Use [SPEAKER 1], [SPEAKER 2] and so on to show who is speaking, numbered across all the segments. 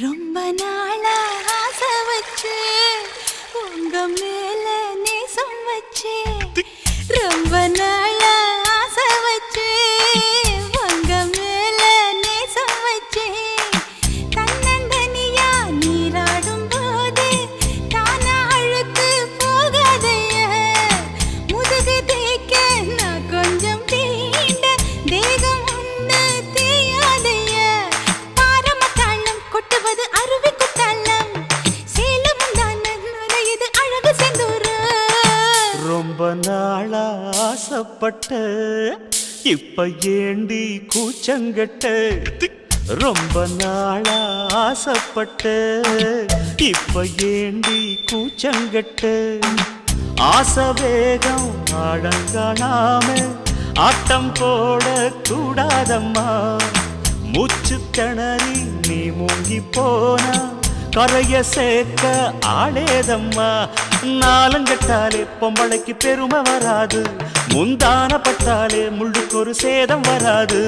[SPEAKER 1] ரொம்ப நாளா ஆசை வச்சு உங்க மேல நேசம் வச்சு ரொம்ப நாளா ஆசை வச்சு உங்க மேல நேசம் வச்சு தன்னந்தனியா நீராடும் போது தானா அழுக்கு போகாதைய முதுகு தேய்க்க நான் கொஞ்சம் தீண்ட தேகம் ஒண்ணு தேயாதைய பாரமத்தாளம் கொட்டுவது அருவி குத்தாளம் சேலமும் தான் நுரையுது அழகு செந்தூரு
[SPEAKER 2] ரொம்ப நாளா ஆசைப்பட்ட இப்ப ஏண்டி கூச்சங்கட்ட ரொம்ப நாளா ஆசைப்பட்ட இப்ப ஏண்டி கூச்சங்கட்ட ஆசை வேகம் ஆழங்காணாம ஆட்டம் போட கூடாதம்மா மூச்சு திணறி நீ மூங்கி போனா கரைய சேர்க்க ஆளேதம்மா நாலங்கட்டாலே பொம்பளைக்கு பெருமை வராது முந்தான பட்டாலே முள்ளுக்கு ஒரு சேதம் வராது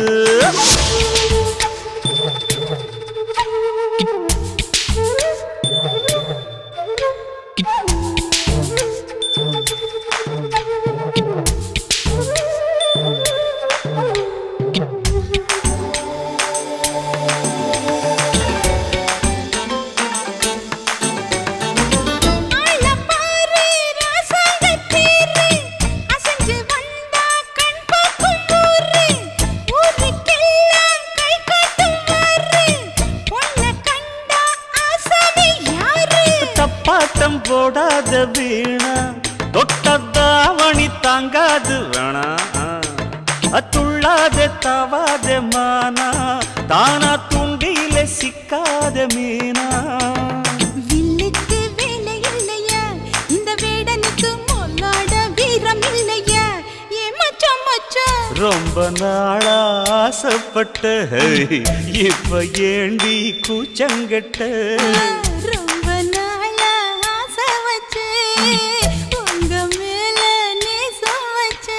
[SPEAKER 1] ஆளப்பாரு ராசாங்கத்தீரு அசைஞ்சு வந்தா கண் பார்க்கும் ஊரு ஊருக்கெல்லாம் கை காட்டும் வாரு பொண்ண கண்டா ஆசாமி யாரு
[SPEAKER 2] தப்பாட்டம் போடாத வீணா தொட்டதாவணி தாங்காது வேணா துள்ளாத தவாத மானா தானா தூண்டியில சிக்காத மீனா
[SPEAKER 1] வில்லுக்கு வேலை இல்லையா இந்த வேடனுக்கு மொல்லாட வீரம் இல்லையா ஏ மச்சான் மச்சான்
[SPEAKER 2] ரொம்ப நாளா ஆசைப்பட்ட இப்ப ஏண்டி கூச்சங்கட்ட
[SPEAKER 1] ரொம்ப நாளா ஆசை வச்சு உங்க மேல நேசம் வச்சு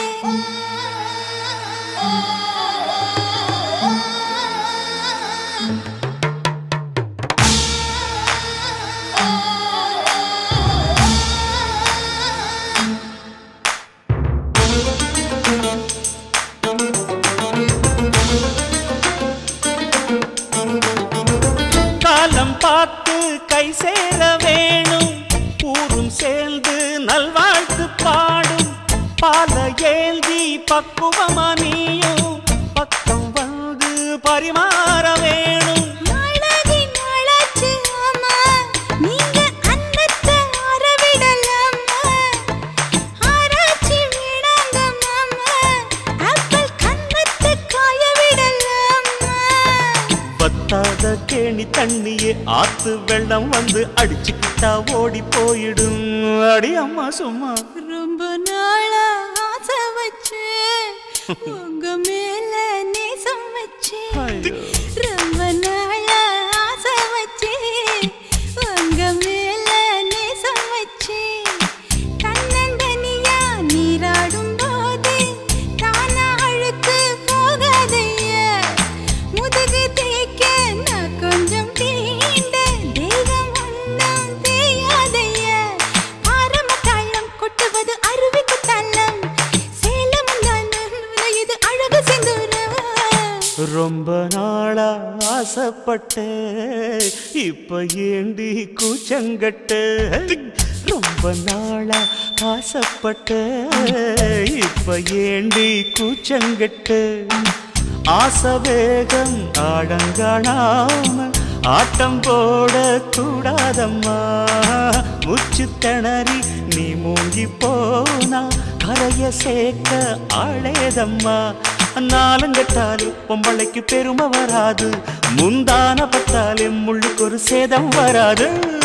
[SPEAKER 2] காலம் பார்த்து கை சேர வேணும் ஊரும் சேர்ந்து நல்வாழ்த்து பாடும் பால ஏந்தி பக்குவமா நீயும் பக்கம் வந்து பரிமாற வேணும்
[SPEAKER 1] நாளாகி நாளாச்சு ஆமா நீங்க அன்னத்தை அறவிடலாமா ஆராய்ச்சி விடாங்க மாமா ஆப்பிள் கன்னத்தை காய விடலாமா
[SPEAKER 2] வத்தாத கேணி தண்ணியே ஆத்து வெள்ளம் வந்து அடிச்சுக்கிட்டா ஓடி போயிடும் அடி அம்மா சும்மா
[SPEAKER 1] ரொம்ப நாளா ஆசை வச்சு உங்க மேல நேசம் வச்சு
[SPEAKER 2] ஐயோ.
[SPEAKER 1] ரொம்ப நாளா ஆசை வச்சு உங்க மேல நேசம் வச்சு தன்னந்தனியா நீராடும் போது தானா அழுக்கு போகாதைய முதுகு தேய்க்க நான் கொஞ்சம் தீண்ட தேகம் ஒன்றும் தேயாதைய ஆரம்பத்தாளம் கொட்டுவது அருவிக்கு தள்ளம் சேலமும் தான் நுரையுது அழகு செந்தூரம்
[SPEAKER 2] ரொம்ப நாளா ஆசைப்பட்ட இப்ப ஏண்டி கூச்சங்கட்ட ரொம்ப நாளா ஆசைப்பட்ட இப்ப ஏண்டி கூச்சங்கட்ட ஆசை வேகம் ஆழங்காணாம ஆட்டம் போட கூடாதம்மா முச்சு திணறி நீ மூங்கி போனா கரைய சேர்க்க ஆளேதம்மா நாலங்கட்டாலே பொம்பளைக்கு பெருமை வராது முந்தான பட்டாலே முள்ளுக்கு ஒரு சேதம் வராது